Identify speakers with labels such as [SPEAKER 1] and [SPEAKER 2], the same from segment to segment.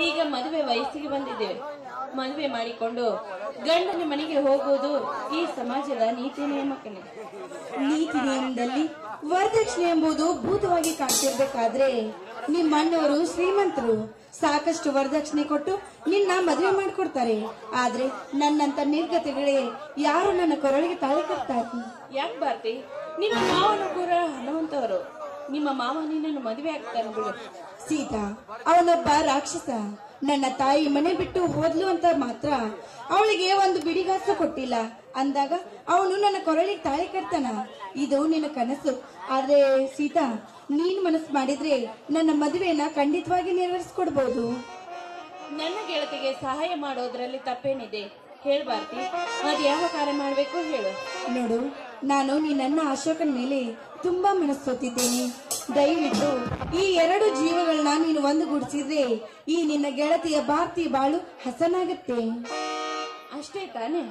[SPEAKER 1] ಈಗ ಮದುವೆ ವಯಸ್ಸಿಗೆ ಬಂದಿದ್ದೇವೆ ಮದುವೆ ಮಾಡಿಕೊಂಡು ಗಂಡನ ಮನೆಗೆ ಹೋಗುವುದು ಈ ಸಮಾಜದ ನೀತಿ ನಿಯಮಕ್ಕನೆ
[SPEAKER 2] ನೀತಿ ನಿಯಮದಲ್ಲಿ ವರದಕ್ಷಿಣೆ ಎಂಬುದು ಭೂತವಾಗಿ ಕಾಣ್ತಿರ್ಬೇಕಾದ್ರೆ ನಿಮ್ಮ ಅಣ್ಣವರು ಶ್ರೀಮಂತರು ಸಾಕಷ್ಟು ವರದಕ್ಷಿಣೆ ಕೊಟ್ಟು ನಿನ್ನ ಮದುವೆ ಮಾಡ್ಕೊಡ್ತಾರೆ ಆದ್ರೆ ನನ್ನಂತ ನಿರ್ಗತಿಗಳೇ ಯಾರು ನನ್ನ ಕೊರಳಿಗೆ ತಾಳಿ ಕಟ್ತಾರೆ
[SPEAKER 1] ಯಾಕೆ ಬಾರ್ತಿ ನಿಮ್ಮ ಮಾವನ ಕೂಡ ಹಣವಂತವರು ನಿಮ್ಮ ಮಾವ ನಿನ್ನನ್ನು ಮದುವೆ ಆಗ್ತಾನೆ ಬಿಡು
[SPEAKER 2] ಸೀತಾ ಅವನೊಬ್ಬ ರಾಕ್ಷಸ ನನ್ನ ತಾಯಿ ಮನೆ ಬಿಟ್ಟು ಹೋದ್ಲು ಅಂತ ಮಾತ್ರ ಅವಳಿಗೆ ಒಂದು ಬಿಡಿಗಾಸ ಕೊಟ್ಟಿಲ್ಲ ಅಂದಾಗ ಅವನು ನನ್ನ ಕೊರಳಿಗೆ ತಾಳಿ ಕಟ್ತಾನ ಇದು ನಿನ್ನ ಕನಸು ಆದ್ರೆ ಸೀತಾ ನೀನ್ ಮನಸ್ಸು ಮಾಡಿದ್ರೆ ನನ್ನ ಮದುವೆನ ಖಂಡಿತವಾಗಿ ನೆರವೇರಿಸ್ಕೊಡ್ಬೋದು
[SPEAKER 1] ನನ್ನ ಗೆಳತಿಗೆ ಸಹಾಯ ಮಾಡೋದ್ರಲ್ಲಿ ತಪ್ಪೇನಿದೆ ಹೇಳ್ಬಾರ್ತಿ ಅದ್ ಯಾವ ಕಾರ್ಯ ಮಾಡ್ಬೇಕು ಹೇಳು
[SPEAKER 2] ನೋಡು ನಾನು ನಿನ್ನ ಅಶೋಕನ ಮೇಲೆ ತುಂಬಾ ಮನಸ್ಸೋತಿದ್ದೇನೆ ದಯವಿಟ್ಟು ಈ ಎರಡು ಜೀವಗಳನ್ನ ನೀನು ಒಂದುಗೂಡಿಸಿದ್ರೆ ಈ ನಿನ್ನ ಗೆಳತಿಯ ಭಾರತಿ ಬಾಳು ಹಸನಾಗತ್ತೆ
[SPEAKER 1] ಅಷ್ಟೇ ತಾನೇ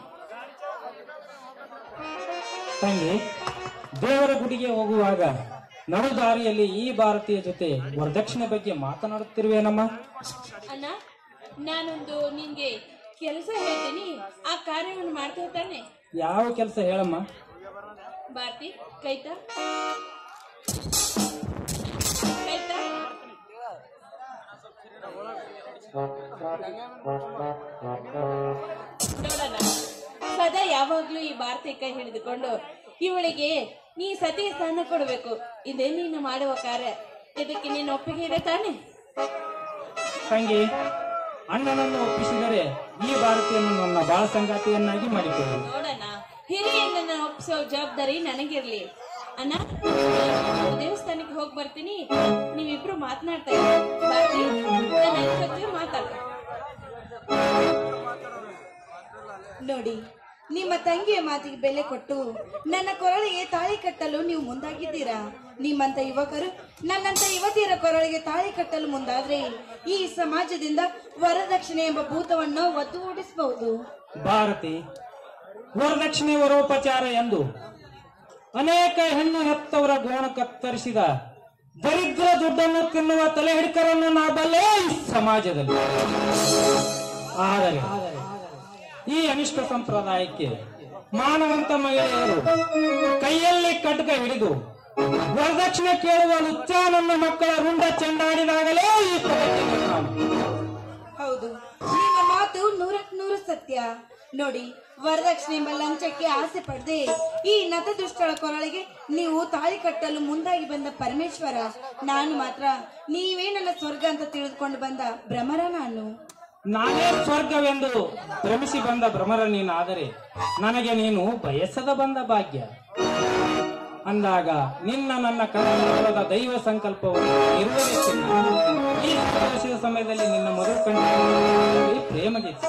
[SPEAKER 3] ತಂಗಿ ದೇವರ ಗುಡಿಗೆ ಹೋಗುವಾಗ ನಡು ದಾರಿಯಲ್ಲಿ ಈ ಭಾರತೀಯ ಜೊತೆ ವರದಕ್ಷಿಣೆ ಬಗ್ಗೆ ಮಾತನಾಡುತ್ತಿರುವೇನಮ್ಮ
[SPEAKER 1] ಅಣ್ಣ ನಾನೊಂದು ನಿನ್ಗೆ ಕೆಲಸ ಹೇಳ್ತೀನಿ ಆ ಕಾರ್ಯವನ್ನು ಮಾಡ್ತೇವೆ ತಾನೆ
[SPEAKER 3] ಯಾವ ಕೆಲಸ ಹೇಳಮ್ಮ
[SPEAKER 1] ಭಾರತಿ ಕೈತಾ ಕೈತಾ ನೋಡೋಣ ಸದಾ ಯಾವಾಗ್ಲೂ ಈ ಭಾರತಿ ಕೈ ಹಿಡಿದುಕೊಂಡು ಇವಳಿಗೆ ನೀ ಸತಿ ಸ್ಥಾನ ಕೊಡಬೇಕು ಇದೇ ನೀನು ಮಾಡುವ ಕಾರ್ಯ ಇದಕ್ಕೆ ನೀನು ಒಪ್ಪಿಗೆ ಇದೆ ತಾನೆ
[SPEAKER 3] ತಂಗಿ ಅಣ್ಣನನ್ನು ಒಪ್ಪಿಸಿದರೆ ಈ ಭಾರತೀಯನ್ನು ನನ್ನ ಬಾಳ ಸಂಗಾತಿಯನ್ನಾಗಿ ಮಾಡಿಕೊಳ್ಳು
[SPEAKER 1] ನೋಡೋಣ ಹಿರಿಯಣ್ಣನ ಒಪ್ಪಿಸೋ ಜವಾಬ್ದಾರಿ ನನಗಿರ್ಲಿ ಅಣ್ಣ ನಾನು ದೇವಸ್ಥಾನಕ್ಕೆ ಹೋಗಿ ಬರ್ತೀನಿ ನೀವಿಬ್ರು ಮಾತನಾಡ್ತಾ ಇರಿ. ಬರ್ತೀನಿ ನನ್ನ ಅಣ್ಣ ಜೊತೆ ಮಾತಾಡು
[SPEAKER 2] ನೋಡಿ ನಿಮ್ಮ ತಂಗಿಯ ಮಾತಿಗೆ ಬೆಲೆ ಕೊಟ್ಟು ನನ್ನ ಕೊರಳಿಗೆ ತಾಳಿ ಕಟ್ಟಲು ನೀವು ಮುಂದಾಗಿದ್ದೀರಾ ನಿಮ್ಮಂತ ಯುವಕರು ನನ್ನಂತ ಯುವತಿಯರ ಕೊರಳಿಗೆ ತಾಳಿ ಕಟ್ಟಲು ಮುಂದಾದ್ರೆ ಈ ಸಮಾಜದಿಂದ ವರದಕ್ಷಿಣೆ ಎಂಬ ಭೂತವನ್ನು ಒತ್ತುಗೂಡಿಸಬಹುದು
[SPEAKER 3] ಭಾರತಿ ವರದಕ್ಷಿಣೆ ವರೋಪಚಾರ ಎಂದು ಅನೇಕ ಹೆಣ್ಣು ಹೆತ್ತವರ ಗೋಣ ಕತ್ತರಿಸಿದ ದರಿದ್ರ ದುಡ್ಡನ್ನು ತಿನ್ನುವ ತಲೆ ಹಿಡ್ಕರನ್ನು ನಾ ಬಲ್ಲೆ ಈ ಸಮಾಜದಲ್ಲಿ ಆದರೆ ಈ ಅನಿಷ್ಟ ಸಂಪ್ರದಾಯಕ್ಕೆ ಮಾನವಂತ ಮಹಿಳೆಯರು ಕೈಯಲ್ಲಿ ಖಡ್ಗ ಹಿಡಿದು ವರದಕ್ಷಿಣೆ ಕೇಳುವ ಲುಚ್ಚ ನನ್ನ ಮಕ್ಕಳ ರುಂಡ ಚೆಂಡಾಡಿದಾಗಲೇ ಈ ಪ್ರಗತಿ ನಿರ್ಮಾಣ
[SPEAKER 2] ಹೌದು ನಿಮ್ಮ ಮಾತು ನೂರಕ್ ನೂರು ಸತ್ಯ ನೋಡಿ ವರದಕ್ಷಿಣೆ ಎಂಬ ಲಂಚಕ್ಕೆ ಆಸೆ ಪಡದೆ ಈ ನತದುಷ್ಟಳ ಕೊರಳಿಗೆ ನೀವು ತಾಳಿ ಕಟ್ಟಲು ಮುಂದಾಗಿ ಬಂದ ಪರಮೇಶ್ವರ ನಾನು ಮಾತ್ರ ನೀವೇ ನನ್ನ ಸ್ವರ್ಗ ಅಂತ ತಿಳಿದುಕೊಂಡು ಬಂದ ಭ್ರಮರ ನಾನು
[SPEAKER 3] ನಾನೇ ಸ್ವರ್ಗವೆಂದು ಭ್ರಮಿಸಿ ಬಂದ ಭ್ರಮರ ನೀನಾದರೆ ನನಗೆ ನೀನು ಬಯಸದ ಬಂದ ಭಾಗ್ಯ ಅಂದಾಗ ನಿನ್ನ ನನ್ನ ಕರ್ನಾಟಕದ ದೈವ ಸಂಕಲ್ಪವನ್ನು ನಿರ್ವಹಿಸಿಲ್ಲ ಈ ಸಂತೋಷದ ಸಮಯದಲ್ಲಿ ನಿನ್ನ ಮಧುರ ಕಂಡು ಪ್ರೇಮ ಗೀತೆ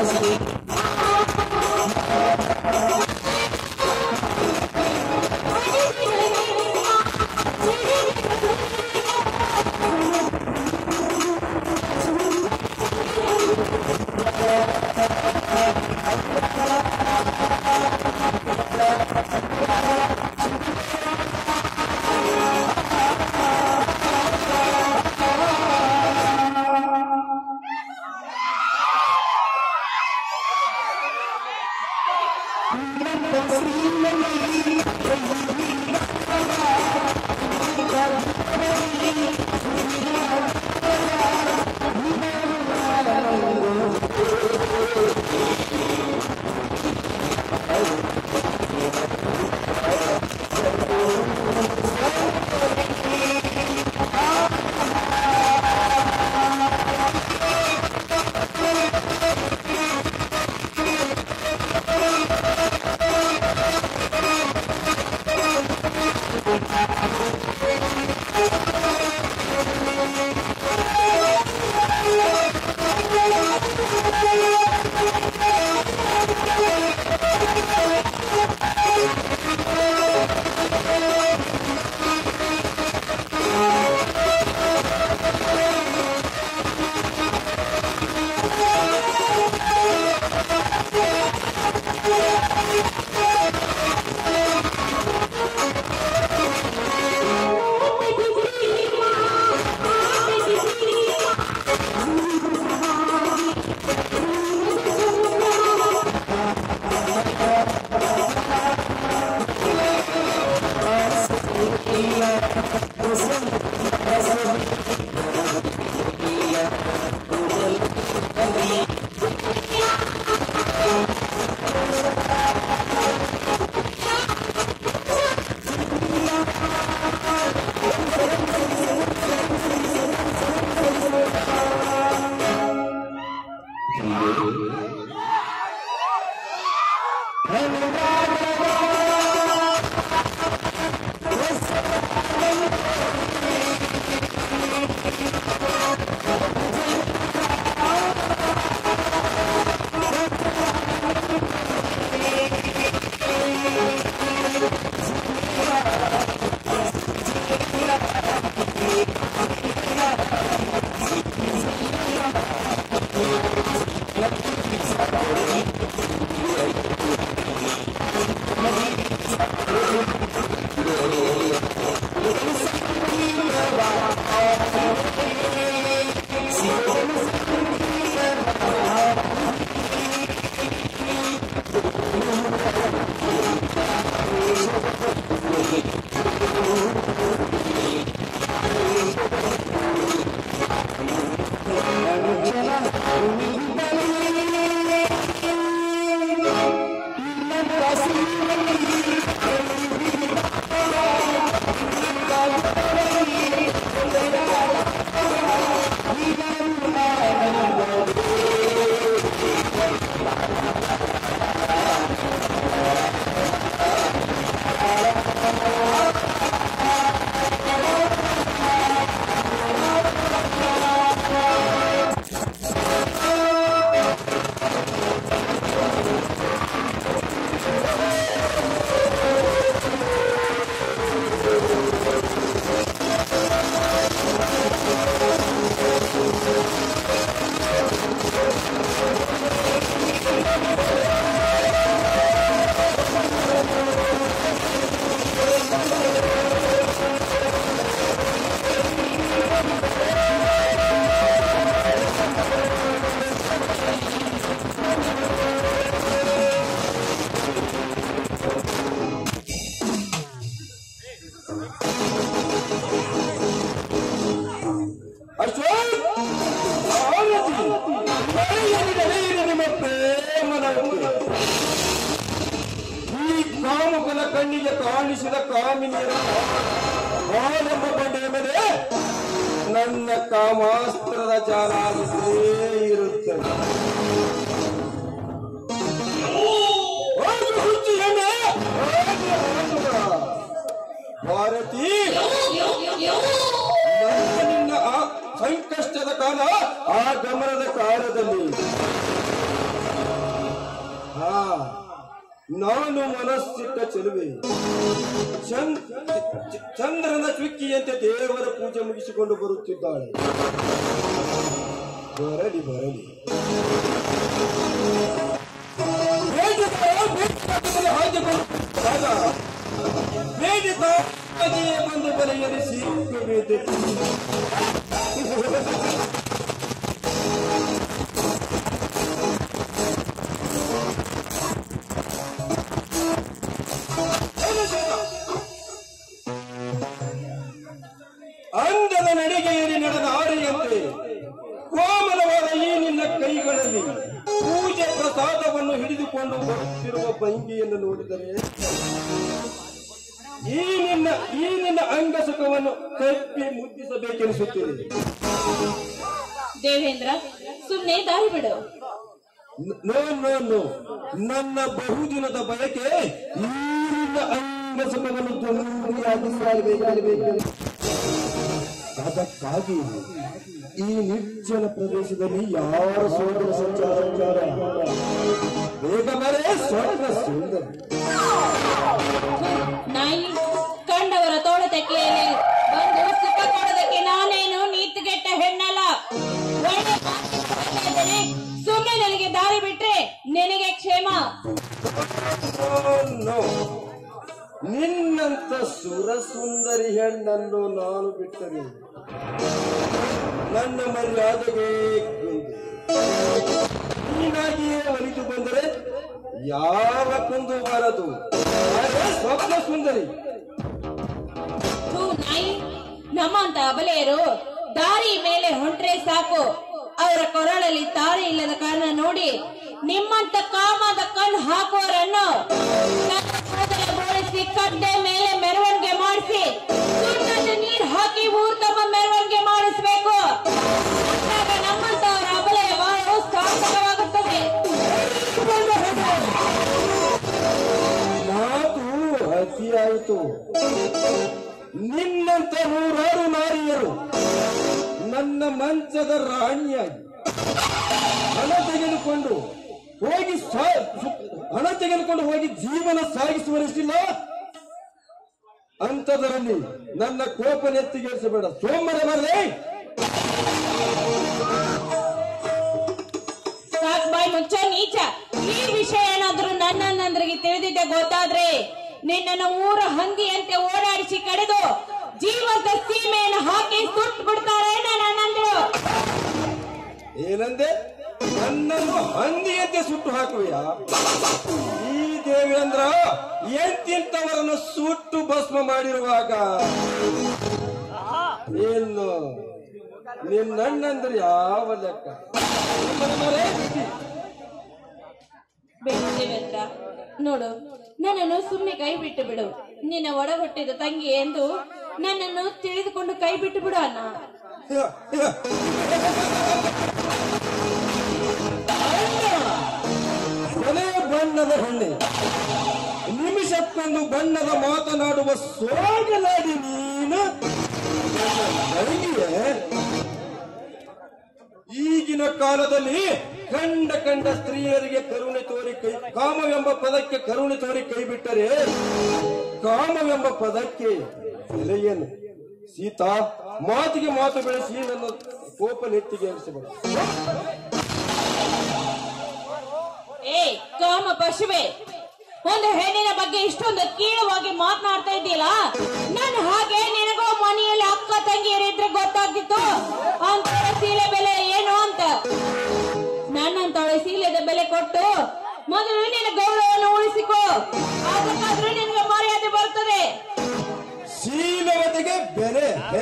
[SPEAKER 4] ಅಶೋಕ್ ಆರತಿ ನಡೆಯಲಿ ನಡೆಯಲಿ ನಿಮ್ಮ ಪ್ರೇಮದ ಹೊತ್ತು. ಈ ಕಾಮುಕನ ಕಣ್ಣಿಗೆ ಕಾಣಿಸಿದ ಕಾಮಿನಿಯರ ಆರಂಭ ಬಂಡೆಯ ಮೇಲೆ ನನ್ನ ಕಾಮಾಸ್ತ್ರದ ಜಾಲಾಗಿದ್ದೇ ಇರುತ್ತದೆ ಹೋಗು ಹುಚ್ಚು ಎಣ್ಣೆ, ಹೋಗು ಹೋಗು. ಭಾರತಿ ನನ್ನ ನಿನ್ನ ಆ ಸಂಕಷ್ಟದ ಕಾಲ ಆ ಗಮನದ ಕಾಲದಲ್ಲಿ ನಾನು ಮನಸ್ಸಿಟ್ಟ ಚೆಲುವೆ ಚಂದ್- ಚ- ಚಂದ್ರನ ಚುಕ್ಕಿಯಂತೆ ದೇವರ ಪೂಜೆ ಮುಗಿಸಿಕೊಂಡು ಬರುತ್ತಿದ್ದಾಳೆ ಬರಲಿ ಬರಲಿ ಬೇಡಿದ ಬೇಡಿದ ಹಾಕಿಕೊಂಡು ರಾಜ ಬೇಡಿದ ಹಾಗೆಯೇ ಬಂದು ಬರೆಯಲಿ ಸಿಕ್ಕಬೇದೆ ಅಂದದ ನಡಿಗೆಯಲ್ಲಿ ನಡೆದ ಆರೆಯಂತೆ ಕೋಮಲವಾದ ಈ ನಿನ್ನ ಕೈಗಳಲ್ಲಿ ಪೂಜೆ ಪ್ರಸಾದವನ್ನು ಹಿಡಿದುಕೊಂಡು ಬರುತ್ತಿರುವ ಭಂಗಿಯನ್ನು ನೋಡಿದರೆ ಈ ನಿನ್ನ ಈ ನಿನ್ನ ಅಂಗಸುಖವನ್ನು ತಪ್ಪಿ ಮುದ್ದಿಸಬೇಕೆನಿಸುತ್ತಿದೆ
[SPEAKER 1] ದೇವೇಂದ್ರ ಸುಮ್ನೆ ದಾರಿ ಬಿಡು
[SPEAKER 4] ನೋ ನೋ ನೋ ನನ್ನ ಬಹುದಿನದ ಬಯಕೆ ಈ ನಿನ್ನ ಅಂಗಸುಖವನ್ನು ತುಂಬಿಯಾಗಿ ಸಾಗಬೇಕಾಗಬೇಕು ಅದಕ್ಕಾಗಿ ಈ ನಿರ್ಜನ ಪ್ರದೇಶದಲ್ಲಿ ಯಾರ ಸೋದರ ಸಂಚಾರ ಬೇಗ ಬರೇ ಸ್ವರ್ಗ ಸುಂದರಿ
[SPEAKER 1] ನಾಯಿ ಕಂಡವರ ತೋಳ ತೆಕ್ಕೆಯಲ್ಲಿ ಬಂದು ಸುಖ ಕೊಡೋದಕ್ಕೆ ನಾನೇನು ನೀತಿಗೆಟ್ಟ ಹೆಣ್ಣಲ್ಲ ಒಳ್ಳೆ ಮಾತಿನ ಹೊರಗೆ ಇದ್ದೇನೆ. ಸುಮ್ನೆ ನನಗೆ ದಾರಿ ಬಿಟ್ರೆ ನಿನಗೆ ಕ್ಷೇಮ
[SPEAKER 4] ನೋ ನಿನ್ನಂತ ಸುರ ಸುಂದರಿ ಹೆಣ್ಣನ್ನು ನಾನು ಬಿಟ್ಟರೆ ನನ್ನ ಮರ್ಯಾದೆಗೆ ಕುಂದು ನೀನಾಗಿಯೇ ಒಲಿದು ಬಂದರೆ ಯಾವ ಕುಂದು ಬಾರದು ಅದೇ ಸ್ವಪ್ನ ಸುಂದರಿ
[SPEAKER 1] ಥೂ ನಾಯಿ ನಮ್ಮಂತ ಅಬಲೆಯರು ದಾರಿ ಮೇಲೆ ಹೊಂಟ್ರೆ ಸಾಕು ಅವರ ಕೊರಳಲ್ಲಿ ತಾಳಿ ಇಲ್ಲದ ಕಾರಣ ನೋಡಿ ನಿಮ್ಮಂತ ಕಾಮದ ಕಣ್ಣು ಹಾಕುವವರನ್ನು ಕನ್ನಡದಲ್ಲಿ ಬೋಳಿಸಿ ಕಡ್ಡೆ ಮೇಲೆ ಮೆರವಣಿಗೆ ಮಾಡಿಸಿ ಸುಣ್ಣದ ನೀರು ಹಾಕಿ ಊರ್ ತಮ್ಮ ಮೆರವಣಿಗೆ ಮಾಡಿಸ್ಬೇಕು ಅಂದಾಗ ನಮ್ಮಂತವರ ಅಬಲೆಯ ಬಾಳು ಸಾರ್ಥಕವಾಗುತ್ತದೆ
[SPEAKER 4] ಮಾತು ಅತಿಯಾಯಿತು ನಿನ್ನಂತ ನೂರಾರು ನಾರಿಯರು ನನ್ನ ಮಂಚದ ರಾಣಿಯಾಗಿ ಹಣ ತೆಗೆದುಕೊಂಡು ಹೋಗಿ ಸಾ- ಸು- ಹಣ ತೆಗೆದುಕೊಂಡು ಹೋಗಿ ಜೀವನ ಸಾಗಿಸುವಷ್ಟಿಲ್ಲ ಅಂತದರಲ್ಲಿ ನನ್ನ ಕೋಪ ನೆತ್ತಿಗೇರಿಸಬೇಡ ಸೋಮವಾರ ಬರಲೇ
[SPEAKER 1] ಸಾಕ್ ಬಾಯ್ ಮುಚ್ಚ ನೀಚ ಈ ವಿಷಯ ಏನಾದ್ರೂ ನನ್ನನ್ನಂದ್ರಿಗೆ ತಿಳಿದಿದ್ದೆ ಗೊತ್ತಾದ್ರೆ ನಿನ್ನನ್ನು ಊರ ಹಂದಿಯಂತೆ ಓಡಾಡಿಸಿ ಕಡೆದು ಜೀವದ ಸೀಮೆಯನ್ನು ಹಾಕಿ ಸುಟ್ಟು ಬಿಡ್ತಾರೆ ನನ್ನ ಅಣ್ಣಂದ್ರು
[SPEAKER 4] ಏನಂದೆ ನನ್ನನ್ನು ಹಂದಿಯಂತೆ ಸುಟ್ಟು ಹಾಕುವೆಯಾ ಈ ದೇವೇಂದ್ರ ಎಂತಿಂತವರನ್ನು ಸುಟ್ಟು ಭಸ್ಮ ಮಾಡಿರುವಾಗ ಏನು ನಿನ್ನಣ್ಣಂದ್ರೆ ಯಾವ ಲೆಕ್ಕ ನಿಮ್ಮನ್ನ ಮರೆಯಿಸಿ.
[SPEAKER 1] ಬೇಡ ದೇವೇಂದ್ರ ನೋಡು ನನ್ನನ್ನು ಸುಮ್ಮನೆ ಕೈ ಬಿಟ್ಟು ಬಿಡು ನಿನ್ನ ಒಡ ಹುಟ್ಟಿದ ತಂಗಿ ಎಂದು ನನ್ನನ್ನು ತಿಳಿದುಕೊಂಡು ಕೈ ಬಿಟ್ಟು ಬಿಡು ಅಣ್ಣ
[SPEAKER 4] ಹ, ಹ. ಕೊನೆಯ ಬಣ್ಣದ ಹೆಣ್ಣೆ ನಿಮಿಷಕ್ಕೊಂದು ಬಣ್ಣದ ಮಾತನಾಡುವ ಸೋಗಲಾಡಿ ನೀನು ನನಗಿಯೇ ಈಗಿನ ಕಾಲದಲ್ಲಿ ಕಂಡ ಕಂಡ ಸ್ತ್ರೀಯರಿಗೆ ಕರುಣೆ ತೋರಿ ಕೈ ಕಾಮವೆಂಬ ಪದಕ್ಕೆ ಕರುಣೆ ತೋರಿ ಕೈ ಬಿಟ್ಟರೆ ಕಾಮವೆಂಬ ಪದಕ್ಕೆ ಬೆಲೆಯೇನು ಸೀತಾ ಮಾತಿಗೆ ಮಾತು ಬೆಳೆಸಿ ನನ್ನ ಕೋಪ ನೆತ್ತಿಗೆ ಏರಿಸಬೇಡ
[SPEAKER 1] ಏ ಕಾಮ ಪಶುವೆ ಒಂದು ಹೆಣ್ಣಿನ ಬಗ್ಗೆ ಇಷ್ಟೊಂದು ಕೀಳವಾಗಿ ಮಾತನಾಡ್ತಾ ಇದ್ದೀಯಲ್ಲ ನನ್ನ ಹಾಗೆ ನಿನಗೂ ಮನೆಯಲ್ಲಿ ಅಕ್ಕ ತಂಗಿಯರಿದ್ರೆ ಗೊತ್ತಾಗ್ತಿತ್ತು ಅಂತವರ ಸೀಲೆ ಬೆಲೆ ಏನು ಅಂತ ನನ್ನಂತವಳ ಸೀಲೆದ ಬೆಲೆ ಕೊಟ್ಟು ಮೊದಲು ನಿನ್ನ ಗೌರವವನ್ನು ಉಳಿಸಿಕೋ ಅದಕ್ಕಾದ್ರೂ ನಿನಗೆ ಮರ್ಯಾದೆ ಬರ್ತದೆ
[SPEAKER 4] ಶೀಲವತೆಗೆ ಬೆಲೆ ಹೇ?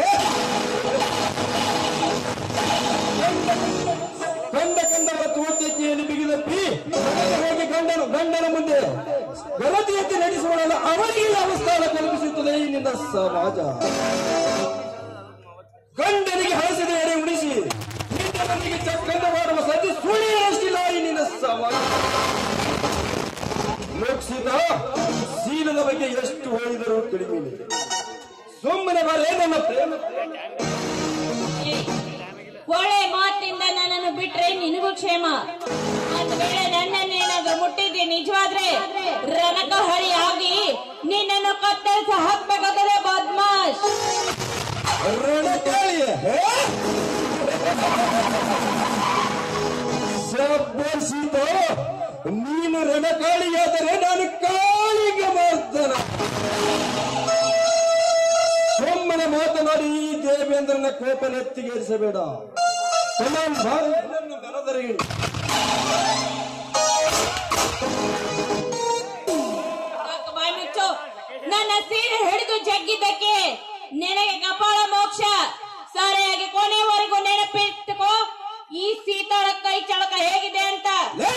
[SPEAKER 4] ಕಂಡ ಕಂಡವರ ತೋಟೆಯನ್ನು ಬಿಗಿದಪ್ಪಿ ಮನೆಗೆ ಹೋಗಿ ಗಂಡನು ಗಂಡನ ಮುಂದೆ ಗಲತಿಯಂತೆ ನಡೆಸುವಳಲ್ಲ ಅವರಿಗೆ ಅವಸ್ಥಾನ ಕಲ್ಪಿಸುತ್ತದೆ ಈ ನಿನ್ನ ಸಮಾಜ ಗಂಡನಿಗೆ ಹಳಸಿದ ಎಡೆ ಉಳಿಸಿ ನಿನ್ನೊಂದಿಗೆ ಚಕ್ಕಂದ ಮಾಡುವ ಸತಿ ಸುಳಿಯರಷ್ಟಿಲ್ಲ ಈ ನಿನ್ನ ಸಮಾಜ ಲೋಕ್ಸಿತ ಶೀಲದ ಬಗ್ಗೆ ಎಷ್ಟು ಹೇಳಿದರೂ ಕಡಿಮೆ ಸುಮ್ಮನೆ ಬರೇ ನನ್ನ ಪ್ರೇಮ
[SPEAKER 1] ಏ, ಒಳ್ಳೆ ಮಾತಿನಿಂದ ನನ್ನನ್ನು ಬಿಟ್ರೆ ನಿನಗೂ ಕ್ಷೇಮ ಒಂದ್ ವೇಳೆ ನನ್ನನ್ನೇನಾದ್ರೂ ಮುಟ್ಟಿದ್ದೆ ನಿಜವಾದ್ರೆ ರಣಕಹಳಿಯಾಗಿ ನಿನ್ನನ್ನು ಕತ್ತರಿಸಿ ಹಾಕ್ಬೇಕಾದರೆ ಬದ್ಮಾಶ್
[SPEAKER 4] ರಣಕಾಳಿ ಹೇ? ಶಬ್ಬಾಷಿತ ನೀನು ರಣಕಾಳಿಯಾದರೆ ನಾನು ಕಾಳಿಗೆ ಮಾಡ್ತಾನ ಒಮ್ಮನೆ ಮಾತನಾಡಿ ಈ ದೇವೇಂದ್ರನ ಕೋಪ ನೆತ್ತಿಗೇರಿಸಬೇಡ ಕಮಾನ್ ಬಾರಿ ನನ್ನ ಬಲದರಿಗಿಡಿ
[SPEAKER 1] ಸಾಕು ಬಾಯ್ ಮುಚ್ಚು ನನ್ನ ಸೀರೆ ಹಿಡಿದು ಜಗ್ಗಿದ್ದಕ್ಕೆ ನಿನಗೆ ಕಪಾಳ ಮೋಕ್ಷ ಸರಿಯಾಗಿ ಕೊನೆವರೆಗೂ ನೆನಪಿಟ್ಟುಕೋ ಈ ಸೀತಾಳ ಕೈ ಚಳಕ ಹೇಗಿದೆ ಅಂತ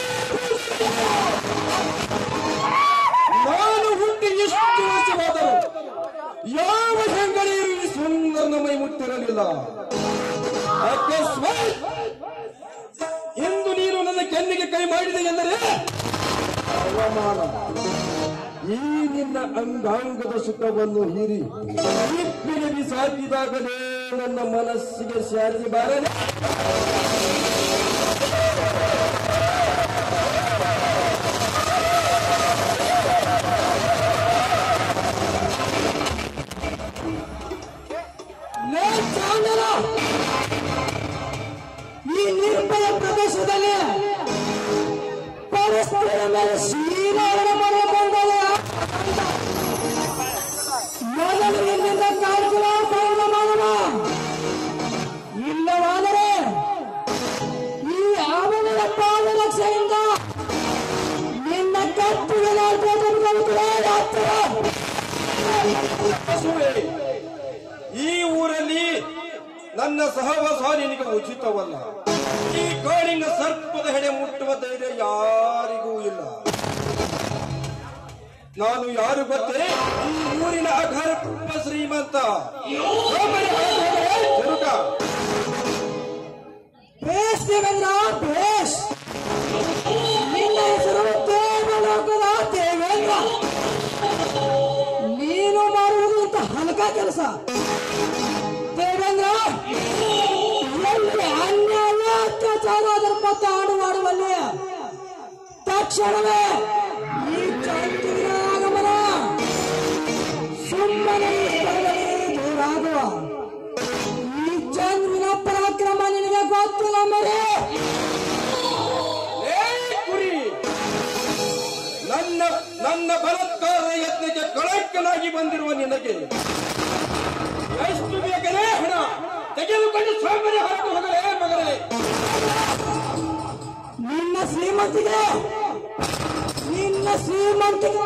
[SPEAKER 4] ನಾನು ಹುಟ್ಟಿ ಎಷ್ಟು ವರ್ಷವಾದರು ಯಾವ ಹೆಂಗಳಿಯೂ ಈ ಸುಂದರನ ಮೈ ಮುಟ್ಟಿರಲಿಲ್ಲ ಅಕಸ್ಮಾತ್ ಇಂದು ನೀನು ನನ್ನ ಕೆನ್ನಿಗೆ ಕೈ ಮಾಡಿದೆ ಎಂದರೆ ಅವಮಾನ ಈ ನಿನ್ನ ಅಂಗಾಂಗದ ಸುಖವನ್ನು ಹೀರಿ ಇಪ್ಪಿಗೆ ಬಿಸಾಕಿದಾಗಲೇ ನನ್ನ ಮನಸ್ಸಿಗೆ ಶಾಂತಿ ಬಾರದೆ
[SPEAKER 5] ಈ ನಿರ್ಭಯ ಪ್ರದೇಶದಲ್ಲಿ ಪರಸ್ಪರ ಮೇಲೆ ಶ್ರೀರಾಮನ ಮನೆ ಬಂದರೆ ಮೊದಲು ಇಲ್ಲಿಂದ ಕಾರ್ಯಕ್ರಮ ಪ್ರಾರಂಭ ಮಾಡೋಣ ಇಲ್ಲವಾದರೆ ಈ ಆಮನೆಯ ಪಾದರಕ್ಷೆಯಿಂದ ನಿನ್ನ ಕತ್ತಿಗೆ
[SPEAKER 4] ಸುವೆ, ಈ ಊರಲ್ಲಿ ನನ್ನ ಸಹವಾಸ ನಿನಗೆ ಉಚಿತವಲ್ಲ ಈ ಕಾಡಿನ ಸರ್ಪದ ಹೆಡೆ ಮುಟ್ಟುವ ಧೈರ್ಯ ಯಾರಿಗೂ ಇಲ್ಲ ನಾನು ಯಾರು ಗೊತ್ತೇ ಈ ಊರಿನ ಅಘರ್ಪ ಶ್ರೀಮಂತ ಸೋಮರಿ ಹಾಕಿದರೆ ಚರುಕ.
[SPEAKER 5] ಬೇಸ್ ದೇವೇಂದ್ರ ಬೇಸ್ ನಿನ್ನ ಹೆಸರು ದೇವಲೋಕದ ದೇವೇಂದ್ರ ನೀನು ಮಾಡುವುದು ಇಂಥ ಹಲಕ ಕೆಲಸ ದೇವೇಂದ್ರ ಎಲ್ಲಿ ಅನ್ಯಾಯ ಅತ್ಯಾಚಾರ ಧರ್ಮತ್ತ ಆಡುವಾಡುವಲ್ಲಿ ತಕ್ಷಣವೇ ಈ ಚಂದ್ರನ ಆಗಮನ ಸುಮ್ಮನೆ ಈ ಸ್ಥಳದಲ್ಲಿ ದೂರಾಗುವ ಈ ಚಂದ್ರನ ಪರಾಕ್ರಮ ನಿನಗೆ ಗೊತ್ತಿಲ್ಲ ಮರೆ
[SPEAKER 4] ಏ ಕುರಿ ನನ್ನ ನನ್ನ ಬಲಾತ್ಕಾರ ಯತ್ನಕ್ಕೆ ಕಳಂಕನಾಗಿ ಬಂದಿರುವ ನಿನಗೆ ಎಷ್ಟು ಬೇಕಲೇ ಹಣ ತೆಗೆದುಕೊಂಡು ಸೋಮರಿ ಹೊರಟು ಹೋಗಲೇ ಮಗನೇ
[SPEAKER 5] ನಿನ್ನ ಶ್ರೀಮಂತಿಗೆ ನಿನ್ನ ಶ್ರೀಮಂತಿಗೆ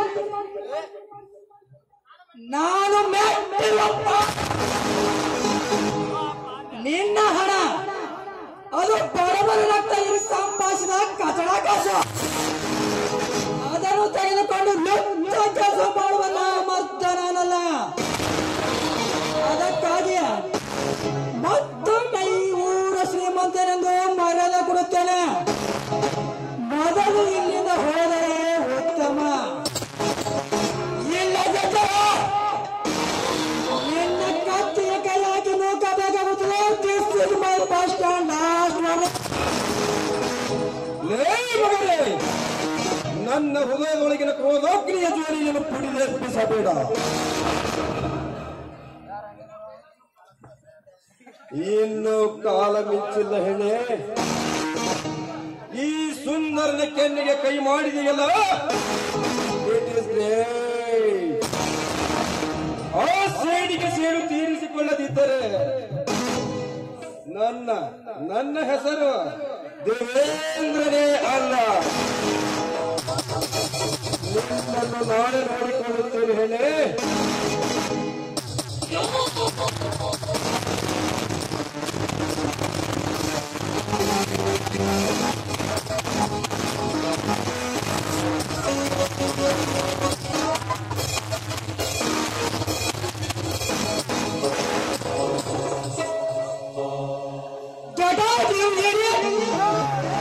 [SPEAKER 5] ನಾನು ಮೆಟ್ಟಿಲಪ್ಪ ನಿನ್ನ ಹಣ ಅದು ಬಡವರ ರಕ್ತ ಇರಿ ಸಂಪಾದಿಸಿದ ಕಚಡ ಕಾಸು ಅದನ್ನು ತೆಗೆದುಕೊಂಡು ಲುಚ್ಚ ಕೆಲಸ ಮಾಡುವ ಮರ್ದ ನಾನಲ್ಲ ಅದಕ್ಕಾಗಿ ಮತ್ತೊಮ್ಮೆ ಈ ಊರ ಶ್ರೀಮಂತನೆಂದು ಮರ್ಯಾದೆ ಕೊಡುತ್ತೇನೆ ಮೊದಲು ಇಲ್ಲಿಂದ ಹೋದರೆ ಉತ್ತಮ ಇಲ್ಲ ನಿನ್ನ ಕತ್ತಿಯ ಕೈ ಹಾಕಿ ನೂಕಬೇಕಾಗುತ್ತದೆ this is my bus stand last
[SPEAKER 4] ಲೇ ಮಗನೇ ನನ್ನ ಹೃದಯದೊಳಗಿನ ಕ್ರೋಧಾಗ್ನಿಯ ಜೋಲಿಯನ್ನು ಪುಡಿದೆ ಬಿಡಿಸಬೇಡ ಇನ್ನು ಕಾಲ ಮಿಂಚಿಲ್ಲ ಹೆಣ್ಣೆ ಈ ಸುಂದರನ ಕೆನ್ನಿಗೆ ಕೈ ಮಾಡಿದೆಯಲ್ಲ ಇಟ್ ಇಸ್ ಗ್ರೇಟ್ ಆ ಸೇಡಿಗೆ ಸೇಡು ತೀರಿಸಿಕೊಳ್ಳದಿದ್ದರೆ ನನ್ನ ನನ್ನ ಹೆಸರು ದೇವೇಂದ್ರನೇ ಅಲ್ಲ ನಿನ್ನನ್ನು ನಾಳೆ ನೋಡಿಕೊಳ್ಳುತ್ತೇನೆ ಹೇಳಿ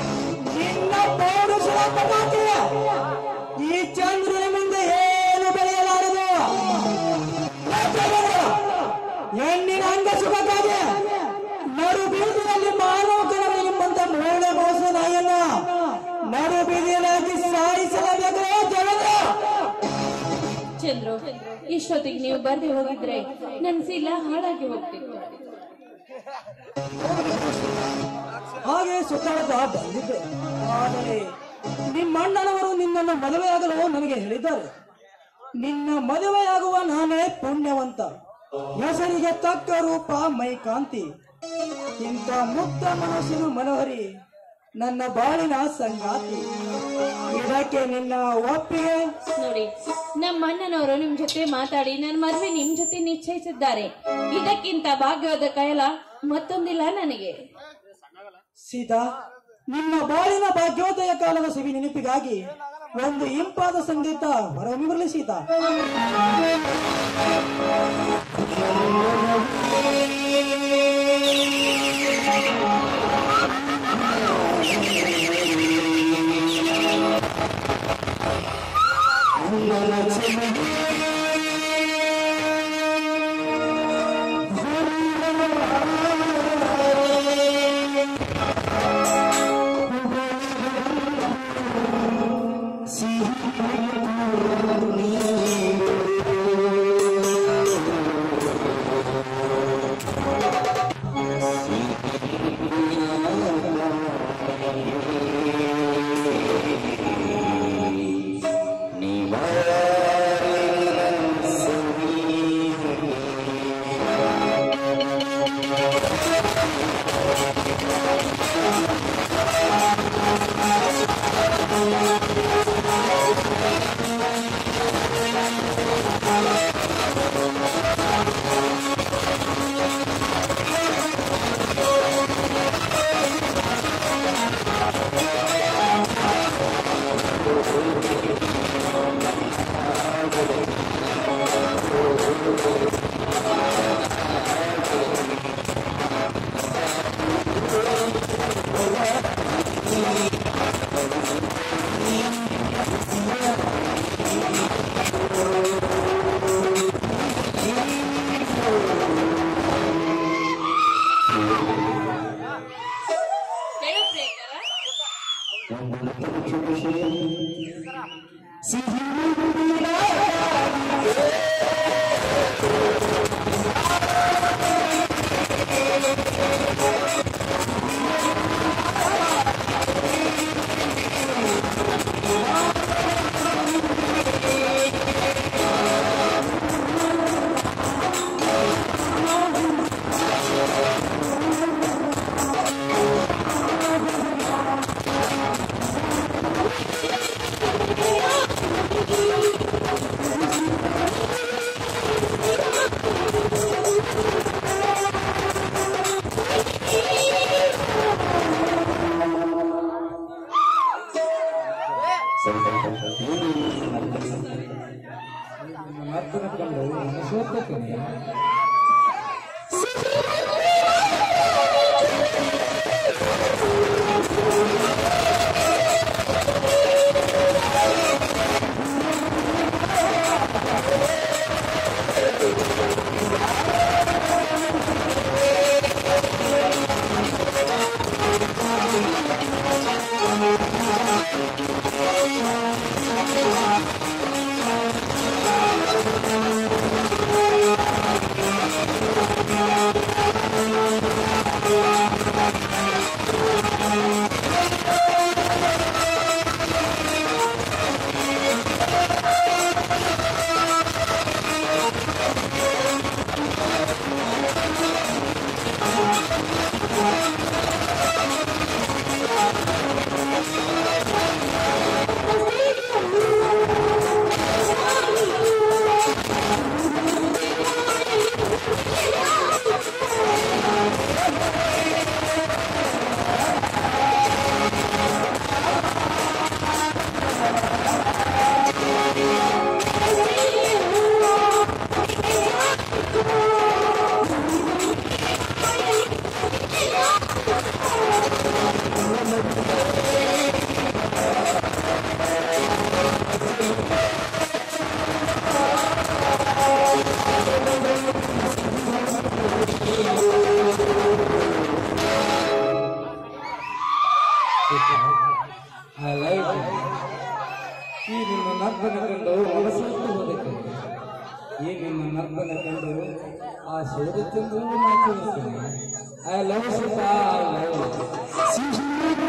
[SPEAKER 5] ನಿನ್ನ ಪೌರುಷದ ಪಟಾಕಿ ಈ ಚಂದ್ರನ ಮುಂದೆ ಏನು ಬೆಲೆ
[SPEAKER 1] ಚಂದ್ರು ಇಷ್ಟೊತ್ತಿಗೆ ನೀವು ಬರ್ದೆ ಹೋಗಿದ್ರೆ ನನ್ ಶೀಲ ಹಾಳಾಗಿ ಹೋಗ್ತಿತ್ತು
[SPEAKER 5] ಹಾಗೆ ಸುತ್ತಾಡ್ತಾ ಬಂದಿದ್ದೆ ಆದರೆ ನಿಮ್ಮ ಅಣ್ಣನವರು ನಿನ್ನನ್ನು ಮದುವೆಯಾಗಲು ನನಗೆ ಹೇಳಿದ್ದಾರೆ ನಿನ್ನ ಮದುವೆಯಾಗುವ ನಾನೇ ಪುಣ್ಯವಂತ ಹೆಸರಿಗೆ ತಕ್ಕ ರೂಪ ಮೈ ಕಾಂತಿ ಇಂಥ ಮುಕ್ತ ಮನಸ್ಸಿನ ಮನೋಹರಿ ನನ್ನ ಬಾಳಿನ ಸಂಗಾತಿ ಇದಕ್ಕೆ ನಿನ್ನ ಒಪ್ಪಿಗೆ
[SPEAKER 1] ನೋಡಿ ನಮ್ಮ ಅಣ್ಣನವರು ನಿಮ್ ಜೊತೆ ಮಾತಾಡಿ ನನ್ನ ಮದ್ವೆ ನಿಮ್ ಜೊತೆ ನಿಶ್ಚಯಿಸಿದ್ದಾರೆ ಇದಕ್ಕಿಂತ ಭಾಗ್ಯವಾದ ಕಯಲ ಮತ್ತೊಂದಿಲ್ಲ ನನಗೆ
[SPEAKER 5] ಸೀತಾ ನಿನ್ನ ಬಾಳಿನ ಭಾಗ್ಯೋದಯ ಕಾಲದ ಸಿವಿ ನೆನಪಿಗಾಗಿ ಒಂದು ಇಂಪಾದ ಸಂಗೀತ ಹೊರಹೊಮ್ಮಿ ಬರಲಿ ಸೀತಾ
[SPEAKER 1] ಹೇಳು ಪ್ರಿಯಕರ
[SPEAKER 3] ಈ ನಿನ್ನ ನರ್ತನ ಕಂಡು ಹೊರಸಲು ಹೋದಕ್ಕೆ ಈ ನಿನ್ನ ನರ್ತನ ಕಂಡು ಆ ಶಿವದತ್ತಂದು ಮಾತಾಡ್ತೀನಿ I love Sita I love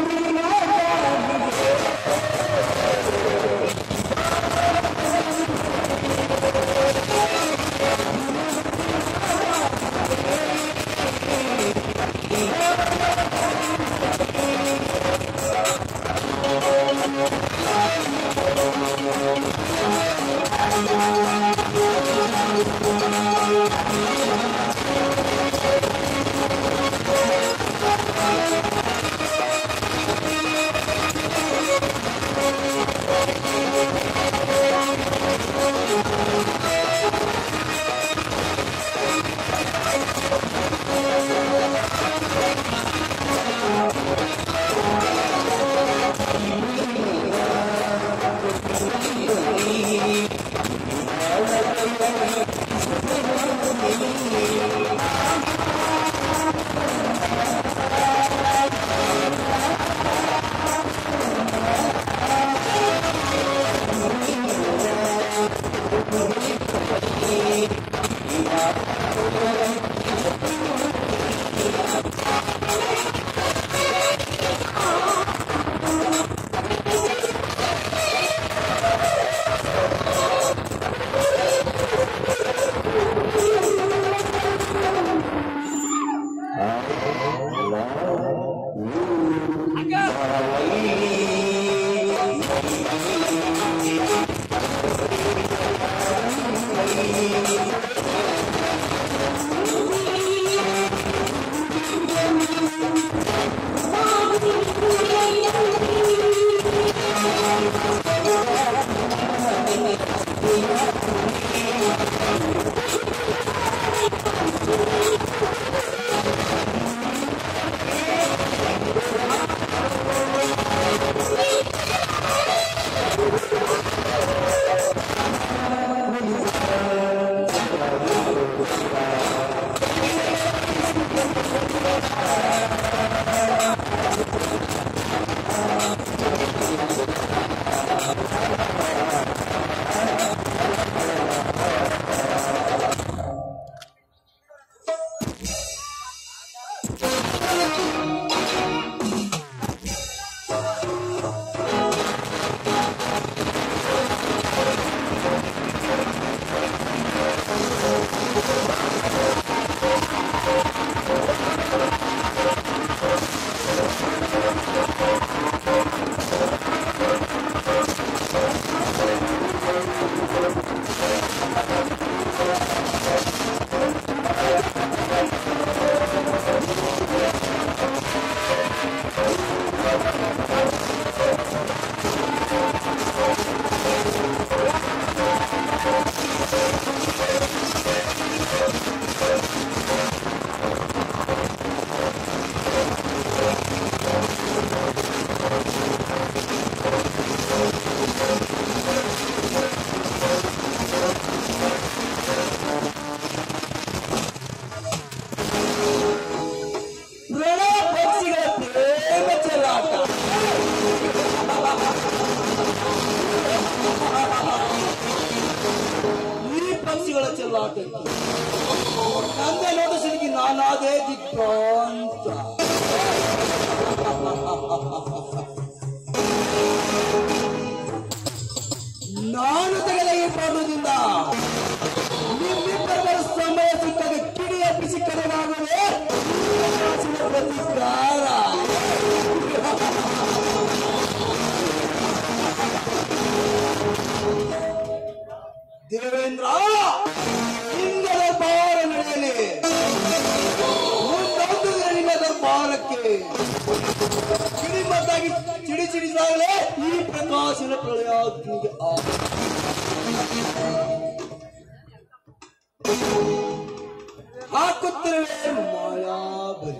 [SPEAKER 4] ಪ್ರಣಯ ಪಕ್ಷಿಗಳ ಪ್ರೇಮ ಚೆಲ್ಲಾಟ ಈ ಪಕ್ಷಿಗಳ ಚೆಲ್ಲಾಟಕ್ಕೆ ನಂದೇ ನೋಟಿಸಿದಕ್ಕೆ ನಾನಾದೇ ದಿಗ್ಭ್ರಾಂತ ನಾನು ತೆಗೆದ ಈ ಪಾಠದಿಂದ ನಿಮ್ಮಿಬ್ಬರ ಸಮಯ ಸಿಕ್ಕಾಗ ಕಿಡಿ ಎಬ್ಬಿಸಿ ಕರೆದಾಗುವುದೇ ಪ್ರತಿಕಾರ ದೇವೇಂದ್ರ ನಿನ್ನ ದರ್ಬಾರ ನಡೆಯಲಿ ಮುಂದೊಂದು ದಿನ ನಿನ್ನ ದರ್ಬಾರಕ್ಕೆ ಕಿಡಿಮದ್ದಾಗಿ ಚಿಡಿ ಚಿಡಿದಾಗಲೇ ಈ ಪ್ರಕಾಶನ ಪ್ರಳಯಾಗ್ನಿಗೆ ಆ ಹಾಕುತ್ತಿರುವೆ ಮಾಯಾಬಲಿ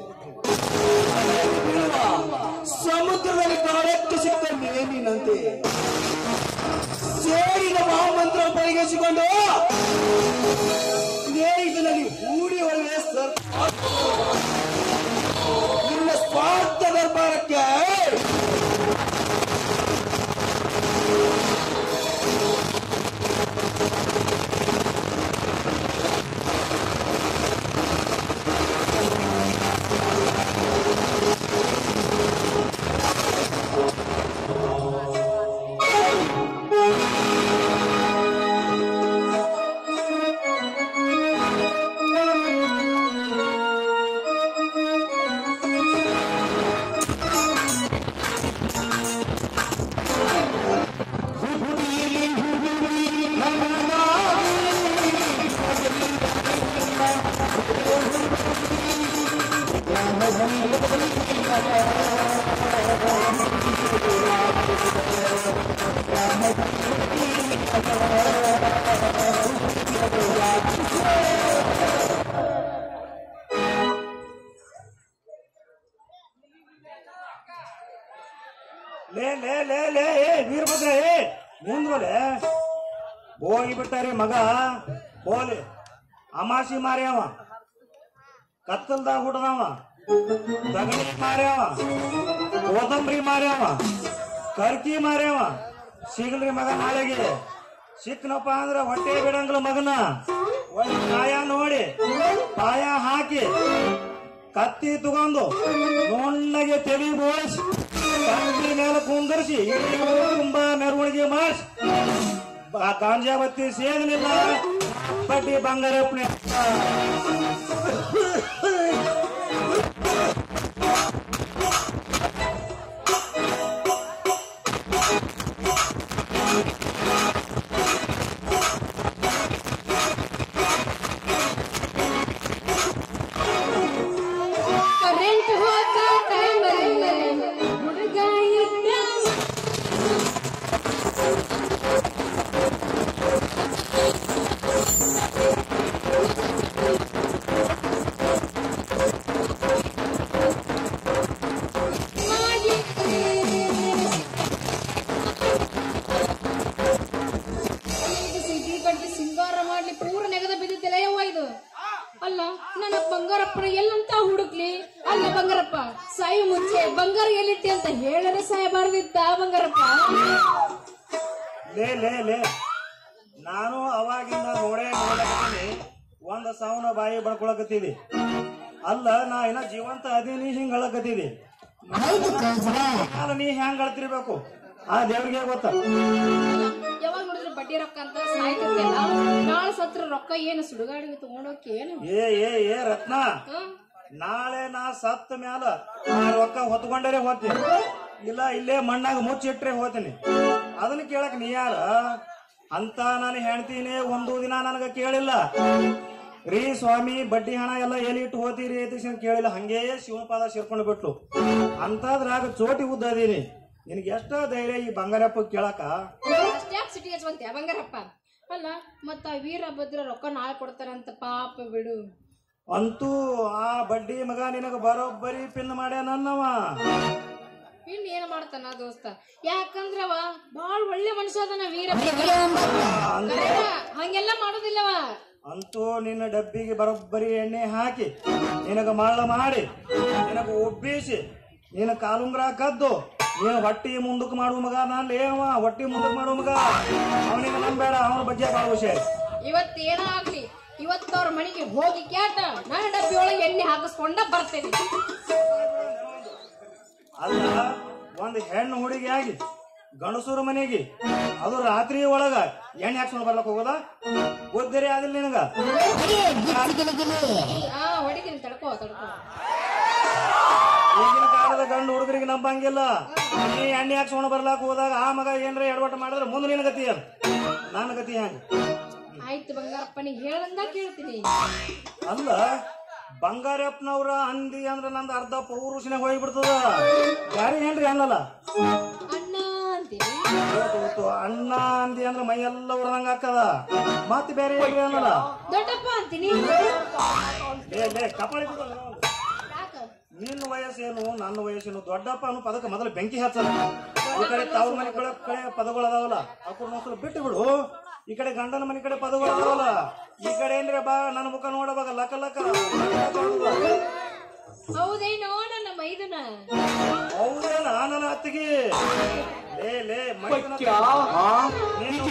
[SPEAKER 4] ಸಮುದ್ರದಲ್ಲಿ ಕಾಡಕ್ಕೆ ಸಿಕ್ಕ ಮೇನಿನಂತೆ ಸೇರಿನ ಮಹಾಮಂತ್ರ ಪರಿಗಣಿಸಿಕೊಂಡು ಸ್ನೇಹಿತನಲ್ಲಿ ಹೂಡಿ ಒಳಗೆ ಸರ್ ನಿನ್ನ ಸ್ವಾರ್ಥ ದರ್ಬಾರಕ್ಕೆ
[SPEAKER 6] ನಿಂದ್ರಲೆ ಹೋಗಿ ಬಿಟ್ಟಾರಿ ಮಗ ಹೋಲಿ ಅಮಾಸಿ ಮಾರ್ಯಾವ ಕತ್ತಲ್ದಾಗ ಹುಟ್ಟದವ ದಗಣಿ ಮಾರ್ಯಾವ ಕೋದಂಬರಿ ಮಾರ್ಯಾವ ಕರ್ಕಿ ಮಾರ್ಯಾವ ಸಿಗಲ್ರಿ ಮಗ ನಾಳೆಗೆ ಸಿಕ್ನಪ್ಪ ಅಂದ್ರ ಹೊಟ್ಟೆ ಬಿಡಂಗಿಲ್ಲ ಮಗನ ಒಂದ್ ಕಾಯ ನೋಡಿ ಪಾಯ ಹಾಕಿ ಕತ್ತಿ ತಗೊಂಡು ನುಣ್ಣಗೆ ತಲೆ ಬೋಳಿಸಿ ಕತ್ತಿ ಮೇಲೆ ಕುಂದರ್ಸಿ ಇಡೀ ಊರು ತುಂಬಾ ಮೆರವಣಿಗೆ ಮಾಡಿಸಿ ಆ ಗಾಂಜಾ ಬತ್ತಿ ಸೇದಲಿಲ್ಲ ಬಡ್ಡಿ ಬಂಗಾರಪ್ಪನೆ
[SPEAKER 1] ಕರೆಂಟ್ ಹೋದ ಟೈಮಲ್ಲಿ ಹುಡುಗ ಇದ್ದ ಸಿಗಿ ಕಟ್ಟಿ ಸಿಂಗಾರ ಮಾಡ್ಲಿ ಪೂರ ನೆಗದ ಬಿದ್ದಿದ್ದಿಲ್ಲ ಯವ್ವ ಇದು ಅಲ್ಲ ನನ್ನ ಬಂಗಾರಪ್ಪನ ಎಲ್ಲಂತ ಹುಡುಕ್ಲಿ ಅಲ್ಲ ಬಂಗಾರಪ್ಪ ಸಾಯಿ ಮುಂಚೆ ಬಂಗಾರ ಎಲ್ಲಿಟ್ಟಿ ಅಂತ ಹೇಳರೆ ಸಾಯಬಾರ್ದಿತ್ತ ಬಂಗಾರಪ್ಪ
[SPEAKER 6] ಲೇ ಲೇ ಲೇ ನಾನು ಅವಾಗಿಂದ ನೋಡೇ ನೋಡಕತ್ತೀನಿ ಒಂದ ಸಾವನ ಬಾಯಿ ಬಡ್ಕೊಳಕತ್ತೀವಿ ಅಲ್ಲ ನಾ ಇನ್ನ ಜೀವಂತ ಅದೀನಿ ಹಿಂಗ್ ಹೇಳಕತ್ತೀವಿ ಅಲ್ಲ ನೀ ಹೆಂಗ್ ಹೇಳ್ತಿರ್ಬೇಕು ಆ ದೇವ್ರಿಗೆ ಗೊತ್ತ
[SPEAKER 1] ಯಾವಾಗ ನೋಡಿದ್ರೆ ಬಡ್ಡಿ ರೊಕ್ಕ ಅಂತ ಸಾಯ್ತಿರ್ತಿಲ್ಲ ನಾಳೆ ಸತ್ರ ರೊಕ್ಕ ಏನು ಸುಡುಗಾಡಿಗೆ ತಗೊಂಡೋಗಿ ಏನು
[SPEAKER 6] ಏ ಏ ಏ ರತ್ನ ನಾಳೆ ನಾ ಸತ್ತ ಮ್ಯಾಲ ಆ ರೊಕ್ಕ ಹೊತ್ಕೊಂಡರೆ ಹೋಗ್ತೀನಿ ಇಲ್ಲ ಇಲ್ಲೇ ಮಣ್ಣಾಗ ಮುಚ್ಚಿಟ್ರೆ ಹೋಗ್ತೀನಿ ಅದನ್ನ ಕೇಳಕ್ ನೀ ಯಾರ ಅಂತ ನಾನು ಹೆಣ್ತೀನಿ ಒಂದು ದಿನ ನನಗ ಕೇಳಿಲ್ಲ ರೀ ಸ್ವಾಮಿ ಬಡ್ಡಿ ಹಣ ಎಲ್ಲ ಎಲ್ಲಿ ಇಟ್ಟು ಹೋತೀರಿ ಅಂತ ತಕ್ಷಣ ಕೇಳಿಲ್ಲ ಹಂಗೇ ಶಿವಪಾದ ಸೇರ್ಕೊಂಡು ಬಿಟ್ಲು ಅಂತದ್ರಾಗ ಚೋಟಿ ಉದ್ದ ಅದೀನಿ ನಿನಗೆ ಎಷ್ಟ ಧೈರ್ಯ ಈ ಬಂಗಾರಪ್ಪ ಕೇಳಕ
[SPEAKER 1] ಅಷ್ಟ್ಯಾಕ್ ಸಿಟಿ ಹಚ್ಚುವಂತೆ ಬಂಗಾರಪ್ಪ ಅಲ್ಲ ಮತ್ತ ವೀರಭದ್ರ ರೊಕ್ಕ ನಾಳೆ ಕೊಡ್ತಾರಂತ ಪಾಪ ಬಿಡು
[SPEAKER 6] ಅಂತೂ ಆ ಬಡ್ಡಿ ಮಗ ನಿನಗ ಬರೋಬ್ಬರಿ ಪಿನ್ ಮಾಡ್ಯ ನನ್ನವ
[SPEAKER 1] ಇನ್ ಏನ್ ಮಾಡ್ತಾನ ದೋಸ್ತ ಯಾಕಂದ್ರವ ಬಾಳ ಒಳ್ಳೆ ಮನುಷ್ಯ ಅದನ ವೀರಭದ್ರ ಕರೆನ, ಹಂಗೆಲ್ಲ ಮಾಡೋದಿಲ್ಲವ
[SPEAKER 6] ಅಂತೂ ನಿನ್ನ ಡಬ್ಬಿಗೆ ಬರೋಬ್ಬರಿ ಎಣ್ಣೆ ಹಾಕಿ ನಿನಗ ಮಳ್ಳ ಮಾಡಿ ನಿನಗ ಒಬ್ಬಿಸಿ ನಿನ್ನ ಕಾಲುಂಗ್ರ ಕದ್ದು ನೀನು ಹೊಟ್ಟಿ ಮುಂದಕ್ಕೆ ಮಾಡುವ ಮಗ ನಾನು ಅವ ಹೊಟ್ಟಿ ಮುಂದಕ್ಕೆ ಮಾಡುವ ಮಗ ಅವನಿಗೆ ನಂಬೇಡ ಅವನ ಬಗ್ಗೆ ಭಾಳ ವಿಷಯ
[SPEAKER 1] ಇವತ್ ಏನ ಆಗ್ಲಿ ಇವತ್ತು ಅವ್ರ ಮನೆಗೆ ಹೋಗಿ ಕ್ಯಾಟ ನನ್ನ ಡಬ್ಬಿ ಒಳಗೆ ಎಣ್ಣೆ ಹಾಕಿಸ್ಕೊಂಡ ಬರ್ತೇನೆ
[SPEAKER 6] ಅಲ್ಲ ಒಂದು ಹೆಣ್ಣು ಹುಡುಗಿ ಆಗಿ ಗಂಡಸೂರ ಮನೆಗೆ ಅದು ರಾತ್ರಿ ಒಳಗ ಎಣ್ಣೆ ಹಾಕ್ಸ್ಕೊಂಡು ಬರ್ಲಕ್ ಹೋಗೋದ ಓದ್ದರೆ ಆದಿಲ್ಲ ನಿನಗ
[SPEAKER 1] ಹಾ ಹೊಡಿತೀನಿ ತಡ್ಕೋ ತಡ್ಕೋ
[SPEAKER 6] ಈಗಿನ ಕಾಲದ ಗಂಡು ಹುಡುಗರಿಗೆ ನಂಬಂಗಿಲ್ಲ ನೀ ಎಣ್ಣೆ ಹಾಕ್ಸ್ಕೊಂಡು ಬರ್ಲಾಕ ಹೋದಾಗ ಆ ಮಗ ಏನ್ರ ಎಡವಟ್ಟು ಮಾಡಿದ್ರೆ ಮುಂದೆ ನಿನ್ನ ಗತಿ ಅದು ನನ್ನ ಗತಿ ಹೆಂಗ
[SPEAKER 1] ಆಯ್ತು ಬಂಗಾರಪ್ಪ ನೀ ಹೇಳಂದ ಕೇಳ್ತೀನಿ
[SPEAKER 6] ಅಲ್ಲ ಬಂಗಾರಪ್ಪನವ್ರ ಅಂದಿ ಅಂದ್ರ ನಂದು ಅರ್ಧ ಪೌರುಷನೇ ಹೋಗ್ಬಿಡ್ತದ ಯಾರಿ ಏನ್ರಿ ಅನ್ನಲ್ಲ
[SPEAKER 1] ಅಣ್ಣ ಅಂತೀನಿ
[SPEAKER 6] ಗೊತ್ತು ಗೊತ್ತು. ಅಣ್ಣ ಅಂದಿ ಅಂದ್ರ ಮೈ ಎಲ್ಲ ಉರ್ದಂಗ ಹಾಕದ ಮತ್ತೆ ಬೇರೆ ಏನ್ರಿ ಅನ್ನಲ್ಲ
[SPEAKER 1] ದೊಡ್ಡಪ್ಪ ಅಂತೀನಿ
[SPEAKER 6] ಲೇ ಲೇ ಕಪಾಳಿ ಬಿಡು.
[SPEAKER 1] ಯಾಕ
[SPEAKER 6] ನಿನ್ನ ವಯಸ್ಸೇನು ನನ್ನ ವಯಸ್ಸೇನು ದೊಡ್ಡಪ್ಪ ಅನ್ನೋ ಪದಕ್ಕೆ ಮೊದಲು ಬೆಂಕಿ ಹಚ್ಚಲ್ಲ ಈ ಕಡೆ ತವ್ರ ಮನೆ ಕಡೆ ಕಡೆ ಪದಗಳು ಅದಾವಲ್ಲ ಅವ್ರ ಮೊಸರು ಬಿಟ್ಟು ಬಿಡು ಈ ಕಡೆ ಗಂಡನ ಮನೆ ಕಡೆ ಪದಗಳು ಅದಾವಲ್ಲ ಈ ಕಡೆ ಏನ್ರಿ ಬಾ ನನ್ನ ಮುಖ ನೋಡವಾಗ ಲಕ ಲಕ
[SPEAKER 1] ಹೌದೇನೋ ನನ್ನ ಮೈದುನ
[SPEAKER 6] ಹೌದೇನ ನನ್ನ ಅತ್ತಿಗೆ ಲೇ ಲೇ ಮೈದುನ ನೀನು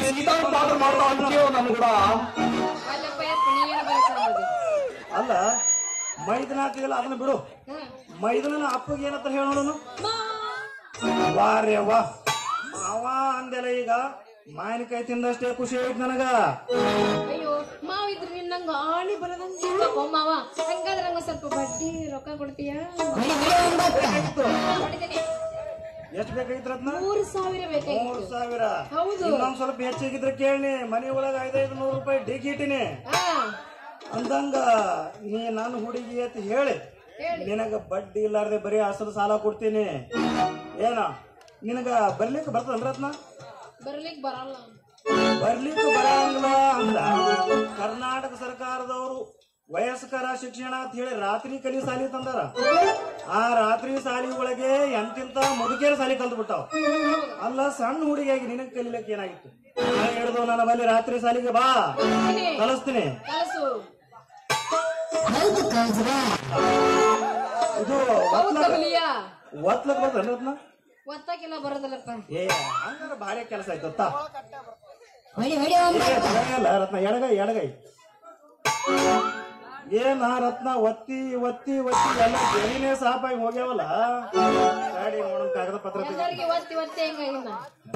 [SPEAKER 1] ಅಲ್ಲಪ್ಪ ಯಪ್ಪ ನೀ ಏನ ಬಯಸ
[SPEAKER 6] ಅಲ್ಲ ಮೈದನ ಹಾಕಿಲ್ಲ ಅದನ್ನ ಬಿಡು ಮೈದನ ಅಪ್ಪಗೆ ಏನಂತ ಹೇಳೋಣ ವಾರೇ ವಾ ಮಾವ ಅಂದೆಲ್ಲ ಈಗ ಮಾವಿನಕಾಯಿ ತಿಂದಷ್ಟೇ ಖುಷಿ ಆಯ್ತು ನನಗ
[SPEAKER 1] ಅಯ್ಯೋ ಮಾವ ಇದ್ರ ನಿನ್ನಂಗ ಆಳಿ ಬರದಂಗ ಮಾವ ಹಂಗಾದ್ರೆ ನಂಗ ಸ್ವಲ್ಪ ಬಡ್ಡಿ ರೊಕ್ಕ ಕೊಡ್ತೀಯಾ ಕೊಡ್ತೀನಿ
[SPEAKER 6] ಎಷ್ಟ್ ಬೇಕಾಗಿತ್ತು ರತ್ನ
[SPEAKER 1] ಮೂರು ಸಾವಿರ
[SPEAKER 6] ಮೂರ್
[SPEAKER 1] ಬೇಕಾಗಿತ್ತು
[SPEAKER 6] ಸಾವಿರ
[SPEAKER 1] ಹೌದು.
[SPEAKER 6] ಇನ್ನೊಂದ್ ಸ್ವಲ್ಪ ಹೆಚ್ಚಿಗಿದ್ರೆ ಕೇಳಿ ಮನೆ ಒಳಗ ಐದೈದು ನೂರು ರೂಪಾಯಿ ಡಿಗ್ ಇಟ್ಟಿನಿ
[SPEAKER 1] ಹಾ
[SPEAKER 6] ಅಂದಂಗ ನೀ ನಾನು ಹುಡುಗಿ ಅಂತ ಹೇಳಿ ನಿನಗ ಬಡ್ಡಿ ಇಲ್ಲಾರ್ದೆ ಬರೀ ಅಸಲು ಸಾಲ ಕೊಡ್ತೀನಿ ಏನ ನಿನಗ ಬರ್ಲಿಕ್ಕೆ ಬರ್ತದನ್ ರತ್ನ
[SPEAKER 1] ಬರ್ಲಿಕ್ ಬರಲ್ಲ
[SPEAKER 6] ಬರ್ಲಿಕ್ಕೆ ಬರಂಗಿಲ್ಲ ಅಂದ್ರ ಕರ್ನಾಟಕ ಸರ್ಕಾರದವರು ವಯಸ್ಕರ ಶಿಕ್ಷಣ ಅಂತ ಹೇಳಿ ರಾತ್ರಿ ಕಲಿ ಸಾಲಿ ತಂದಾರ ಆ ರಾತ್ರಿ ಸಾಲಿ ಒಳಗೆ ಎಂತಿಂತ ಮುದುಕೇರ ಸಾಲಿ ಕಲ್ತು ಬಿಟ್ಟಾವ ಅಲ್ಲ ಸಣ್ಣ ಹುಡುಗಿಯಾಗಿ ನಿನಗ್ ಕಲಿಲಕ್ಕೆ ಏನಾಗಿತ್ತು ನಾ ಹಿಡ್ದು ನನ್ನ ಬಲ್ಲಿ ರಾತ್ರಿ ಸಾಲಿಗೆ ಬಾ ಕಲಿಸ್ತೀನಿ
[SPEAKER 1] ಕಲಸು
[SPEAKER 6] ಇದು
[SPEAKER 1] ಹೌದು ಕಮಲಿಯ
[SPEAKER 6] ಒತ್ಲಕ್ ಬರ್ತೇನೆ ರತ್ನ
[SPEAKER 1] ಒತ್ತಕ್ಕೆಲ್ಲ ಬರೋದಿಲ್ಲಪ್ಪ
[SPEAKER 6] ಏ ಹಂಗಾರ ಭಾರಿ ಕೆಲಸ ಆಯ್ತು ತಾ.
[SPEAKER 1] ಹೊಡಿ ಹೊಡಿ
[SPEAKER 6] ಏ, ಬರಂಗಿಲ್ಲ ರತ್ನ ಎಡಗೈ ಎಡಗೈ ಏನ್ ಆ ರತ್ನ ಒತ್ತಿ ಒತ್ತಿ ಒತ್ತಿ ಎಲ್ಲ ಜಮೀನೇ ಸಾಪಾಗಿ ಹೋಗ್ಯಾವಲ್ಲ ಗಾಡಿ ನೋಡೋಣ ಕಾಗದ ಪತ್ರ ತೆಗಿ.
[SPEAKER 1] ಎಲ್ಲರಿಗೆ ಒತ್ತಿ ಒತ್ತಿ ಹೆಂಗಾಗಿನ್ನ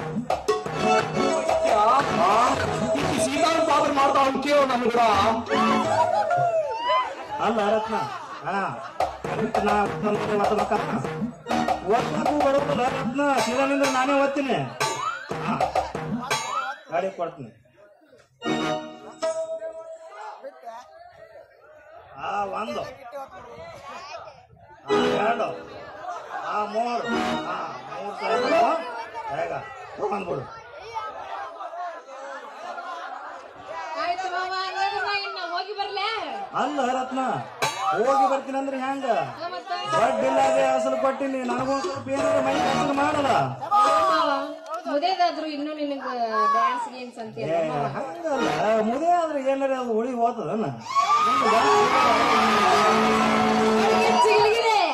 [SPEAKER 7] ಸೀತಾರಾಮ್ ಫಾದರ್ ಮಾಡ್ತಾ ಅವ್ನು ಕೇಳು ನನ್ ಕೂಡ
[SPEAKER 6] ಅಲ್ಲ ರತ್ನ ಹಾ ನಾ ಒತ್ತಬೇಕ ಒತ್ತಕ್ಕೂ ಬರೋದಿಲ್ಲ ರತ್ನ ಸೀದಾ ನಿಂದ್ರೆ ನಾನೇ ಓದ್ತೀನಿ ಹಾ ಗಾಡಿ ಕೊಡ್ತೀನಿ ಆ ಒಂದು ಆ ಎರಡು ಆ ಮೂರು ಆ ಮೂರು ಸಾವಿರ ಬೇಗ ತಗೊಂಡ್ಬಿಡು
[SPEAKER 1] ಆಯ್ತು ಮಾವ ಹಂಗಾದ್ರೆ ನಾ ಇನ್ನ ಹೋಗಿ ಬರ್ಲೆ
[SPEAKER 6] ಅಲ್ಲ ರತ್ನ ಹೋಗಿ ಬರ್ತೀನಿ ಅಂದ್ರೆ ಹೆಂಗ
[SPEAKER 1] ಹಾ, ಮತ್ತೆ
[SPEAKER 6] ಬಡ್ಡಿ ಇಲ್ಲದೆ ಅಸಲು ಕೊಟ್ಟಿನಿ ನನಗೂ ಸ್ವಲ್ಪ ಏನಾದ್ರು ಮೈ ಕೆಲಸ ಮಾಡಲ್ಲ
[SPEAKER 1] ಮಾವ ಮುದೇದಾದ್ರು ಇನ್ನು ನಿನಗ ಡ್ಯಾನ್ಸ್ ಗೇಮ್ಸ್ ಅಂತ
[SPEAKER 6] ಏ, ಹಂಗಲ್ಲ ಮುದೇ ಆದ್ರೆ ಏನಾರ ಅದು ಉಳಿ ಹೋತದನ್ನ
[SPEAKER 1] ಚಿಗಿಲಿಗಿದೆ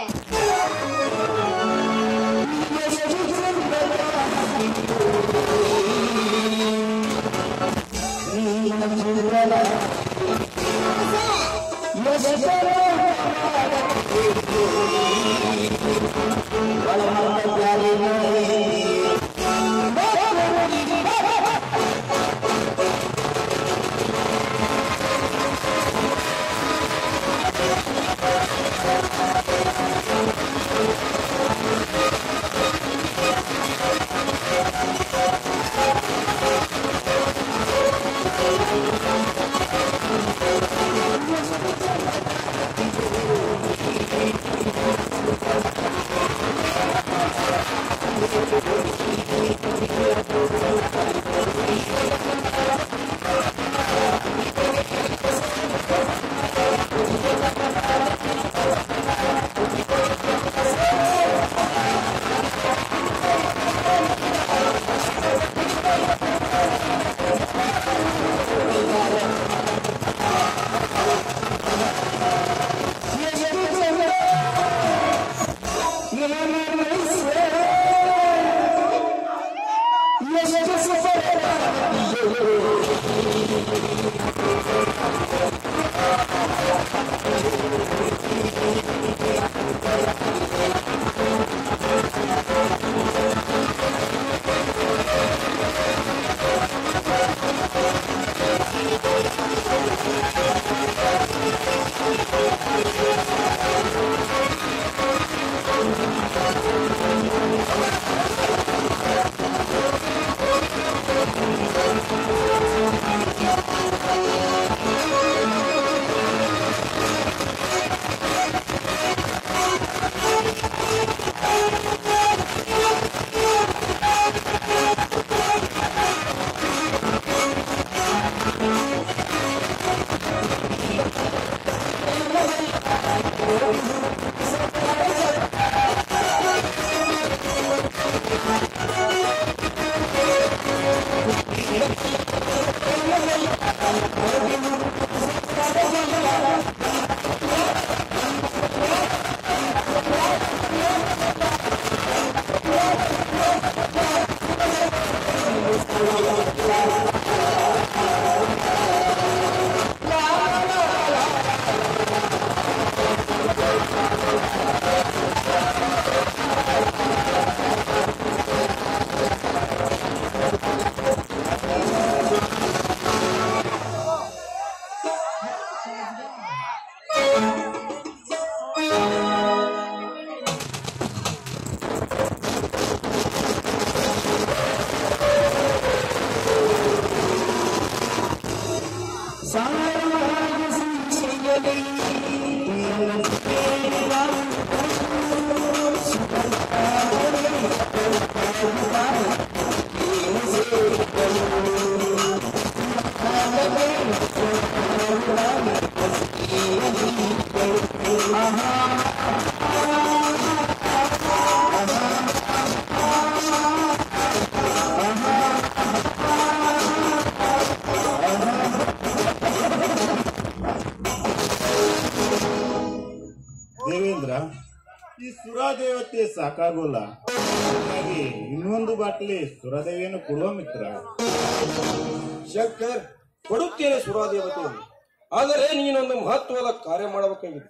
[SPEAKER 6] ದೇವೇಂದ್ರ ಈ ಸುರಾದೇವತೆ ಸಾಕಾಗೋಲ್ಲ ಹಾಗಾಗಿ ಇನ್ನೊಂದು ಬಾಟ್ಲಿ ಸುರಾದೇವಿಯನ್ನು ಕೊಡುವ ಮಿತ್ರ
[SPEAKER 4] ಶಂಕರ್ ಕೊಡುತ್ತೇನೆ ಸುರಾದೇವತೆಯನ್ನು ಆದರೆ ನೀನೊಂದು ಮಹತ್ವದ ಕಾರ್ಯ ಮಾಡಬೇಕಾಗಿದೆ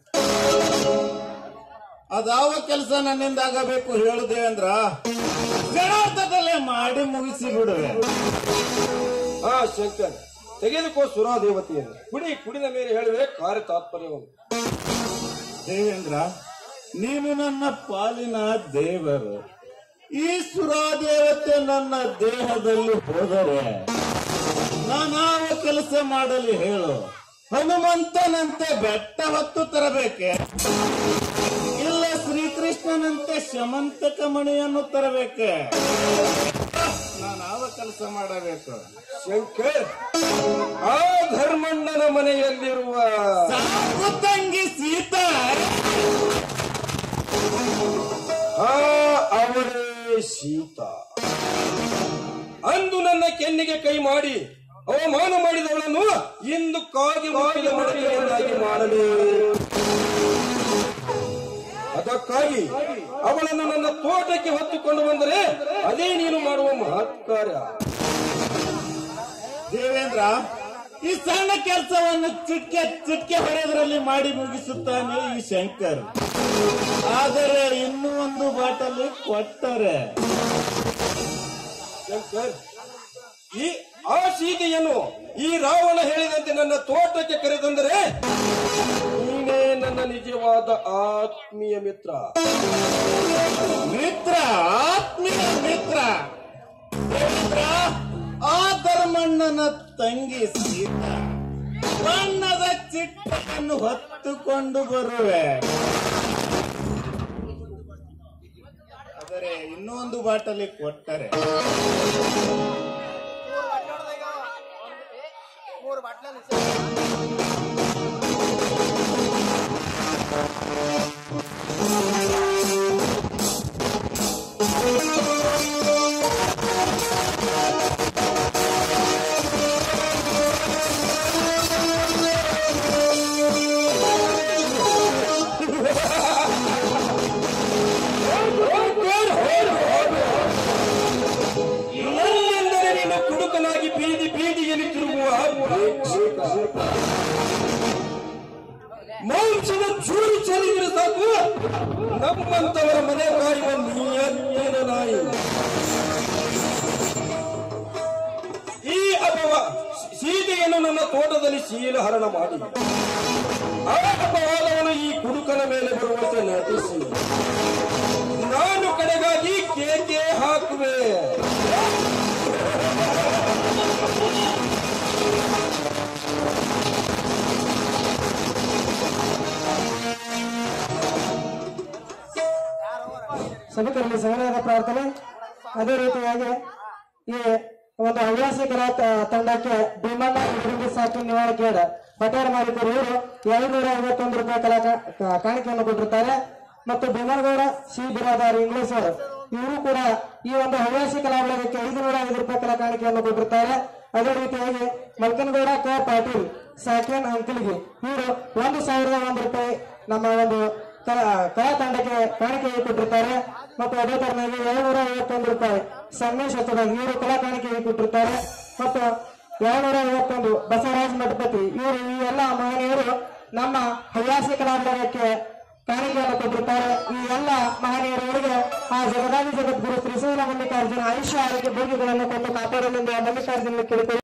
[SPEAKER 6] ಅದಾವ ಕೆಲಸ ನನ್ನಿಂದ ಆಗಬೇಕು ಹೇಳು ದೇವೇಂದ್ರ ಕ್ಷಣಾರ್ಥದಲ್ಲೇ ಮಾಡಿ ಮುಗಿಸಿ ಬಿಡುವೆ
[SPEAKER 4] ಹಾ ಶಂಕರ್ ತೆಗೆದುಕೋ ಸುರಾದೇವತೆಯನ್ನು ಕುಡಿ ಕುಡಿದ ಮೇಲೆ ಹೇಳುವೆ ಕಾರ್ಯ ತಾತ್ಪರ್ಯವನ್ನು
[SPEAKER 6] ದೇವೇಂದ್ರ ನೀನು ನನ್ನ ಪಾಲಿನ ದೇವರು ಈ ಸುರಾದೇವತೆ ನನ್ನ ದೇಹದಲ್ಲಿ ಹೋದರೆ ನಾನಾವ ಕೆಲಸ ಮಾಡಲಿ ಹೇಳು ಹನುಮಂತನಂತೆ ಬೆಟ್ಟ ಹೊತ್ತು ತರಬೇಕೆ ಇಲ್ಲ ಶ್ರೀಕೃಷ್ಣನಂತೆ ಶಮಂತಕ ಮಣಿಯನ್ನು ತರಬೇಕೆ ನಾನಾವ ಕೆಲಸ ಮಾಡಬೇಕು
[SPEAKER 4] ಶಂಕರ್ ಆ ಧರ್ಮಣ್ಣನ ಮನೆಯಲ್ಲಿರುವ
[SPEAKER 6] ಸಾಕು ತಂಗಿ ಸೀತಾ
[SPEAKER 4] ಆ ಅವಳೇ ಸೀತಾ ಅಂದು ನನ್ನ ಕೆನ್ನಿಗೆ ಕೈ ಮಾಡಿ ಅವಮಾನ ಮಾಡಿದವಳನ್ನು ಇಂದು ಕಾಗಿ ಮಾಡಿದ ಮಡಕೆಯನ್ನಾಗಿ ಮಾಡಲೇ ಅದಕ್ಕಾಗಿ ಅವಳನ್ನು ನನ್ನ ತೋಟಕ್ಕೆ ಹೊತ್ತುಕೊಂಡು ಬಂದರೆ ಅದೇ ನೀನು ಮಾಡುವ ಮಹತ್ ಕಾರ್ಯ
[SPEAKER 6] ದೇವೇಂದ್ರ ಈ ಸಣ್ಣ ಕೆಲಸವನ್ನು ಚುಕ್ಕೆ ಚುಕ್ಕೆ ಹೊಡೆಯೋದ್ರಲ್ಲಿ ಮಾಡಿ ಮುಗಿಸುತ್ತಾನೆ ಈ ಶಂಕರ್ ಆದರೆ ಇನ್ನೂ ಒಂದು ಬಾಟಲಿ ಕೊಟ್ಟರೆ
[SPEAKER 4] ಶಂಕರ್ ಈ ಆ ಸೀತೆಯನ್ನು ಈ ರಾವಣ ಹೇಳಿದಂತೆ ನನ್ನ ತೋಟಕ್ಕೆ ಕರೆತಂದರೆ ನೀನೇ ನನ್ನ ನಿಜವಾದ ಆತ್ಮೀಯ ಮಿತ್ರ
[SPEAKER 6] ಮಿತ್ರ ಆತ್ಮೀಯ ಮಿತ್ರ ದೇವೇಂದ್ರ ಆ ಧರ್ಮಣ್ಣನ ತಂಗಿ ಸೀತಾ ಬಣ್ಣದ ಚಿಟ್ಟನ್ನು ಹೊತ್ತುಕೊಂಡು ಬರುವೆ ಆದರೆ ಇನ್ನೊಂದು ಬಾಟಲಿ ಕೊಟ್ಟರೆ
[SPEAKER 4] ನನ್ನೆಂದರೆ ನೀನು ಕುಡುಕನಾಗಿ ಬೀದಿ ಬೀದಿಯಲ್ಲಿ ತಿರುಗುವ ಭಿಕ್ಷುಕ. ಮಾಂಸದ ಚೂರು ಚಲಿದ್ರೆ ಸಾಕು ನಮ್ಮಂತವರ ಮನೆ ಕಾಯುವ ನಿಯತ್ತಿನ ನಾಯಿ ಈ ಅಪವ ಸೀತೆಯನ್ನು ನನ್ನ ತೋಟದಲ್ಲಿ ಶೀಲಹರಣ ಮಾಡಿ ಆ ಅಪವಾದವನ್ನು ಈ ಕುಡುಕನ ಮೇಲೆ ಬರುವಂತೆ ನಟಿಸಿ ನಾನು ಕಡೆಗಾಗಿ ಕೇಕೆ ಹಾಕುವೆ
[SPEAKER 5] ಸಭಿಕರಲ್ಲಿ ಸಂಗ್ರಹದ ಪ್ರಾರ್ಥನೆ ಅದೇ ರೀತಿಯಾಗಿ ಈ ಒಂದು ಹವ್ಯಾಸಿ ಕಲಾ ತ- ತಂಡಕ್ಕೆ ಭೀಮಣ್ಣ ಇದ್ರಿಂದ ಸಾಕಿ ನಿವಾರಕೇಡ ಪಟೇಲ್ ಮಾಲೀಕರು ಇವರು ಎರಡ್ನೂರ ಐವತ್ತೊಂದು ರೂಪಾಯಿ ಕಲಾ ಕಾ- ಕಾ- ಕಾಣಿಕೆಯನ್ನು ಕೊಟ್ಟಿರ್ತಾರೆ ಮತ್ತು ಭೀಮನಗೌಡ ಸಿ ಬಿರಾದಾರ್ ಇಂಗ್ಲಿಷ್ ಅವರು ಇವರು ಕೂಡ ಈ ಒಂದು ಹವ್ಯಾಸಿ ಕಲಾ ಬಳಗಕ್ಕೆ ಐದುನೂರ ಐದು ರೂಪಾಯಿ ಕಲಾ ಕಾಣಿಕೆಯನ್ನು ಕೊಟ್ಟಿರ್ತಾರೆ ಅದೇ ರೀತಿಯಾಗಿ ಮಲ್ಕನಗೌಡ ಕ ಪಾಟೀಲ್ ಸಾಕೇನ್ ಅಂಕಲ್ಗಿ ಇವರು ಒಂದು ಸಾವಿರದ ಒಂದು ರೂಪಾಯಿ ನಮ್ಮ ಒಂದು ಕಲಾ ಕಲಾ ತಂಡಕ್ಕೆ ಕಾಣಿಕೆ ಕೊಟ್ಟಿರ್ತಾರೆ ಮತ್ತು ಅದೇ ತರನಾಗಿ ಏಳ್ನೂರ ಐವತ್ತೊಂದು ರೂಪಾಯಿ ಸಂಗಮೇಶ್ ಹಚ್ಚದಾಗ ಇವರು ಕಲಾ ಕಾಣಿಕೆ ಕೊಟ್ಟಿರ್ತಾರೆ ಮತ್ತು ಏಳ್ನೂರ ಐವತ್ತೊಂದು ಬಸವರಾಜ್ ಮಠಪತಿ ಇವರು ಈ ಎಲ್ಲ ಮಹನೀಯರು ನಮ್ಮ ಹವ್ಯಾಸಿ ಕಲಾವಿದಕ್ಕೆ ಕಾಣಿಕೆಯನ್ನು ಕೊಟ್ಟಿರ್ತಾರೆ ಈ ಎಲ್ಲ ಮಹನೀಯರವರಿಗೆ ಆ ಜಗದಾದಿ ಜಗದ್ಗುರು ಶ್ರೀ ಮಲ್ಲಿಕಾರ್ಜುನ ಆಯುಷ್ಯ ಆರೋಗ್ಯ ಭೋಗಿಗಳನ್ನು ಕೊಟ್ಟು ಕಾಪಾಡಲೆಂದು ಮಲ್ಲಿಕಾರ್ಜುನ ಕೇಳಿಕೊಳ್ಳಿ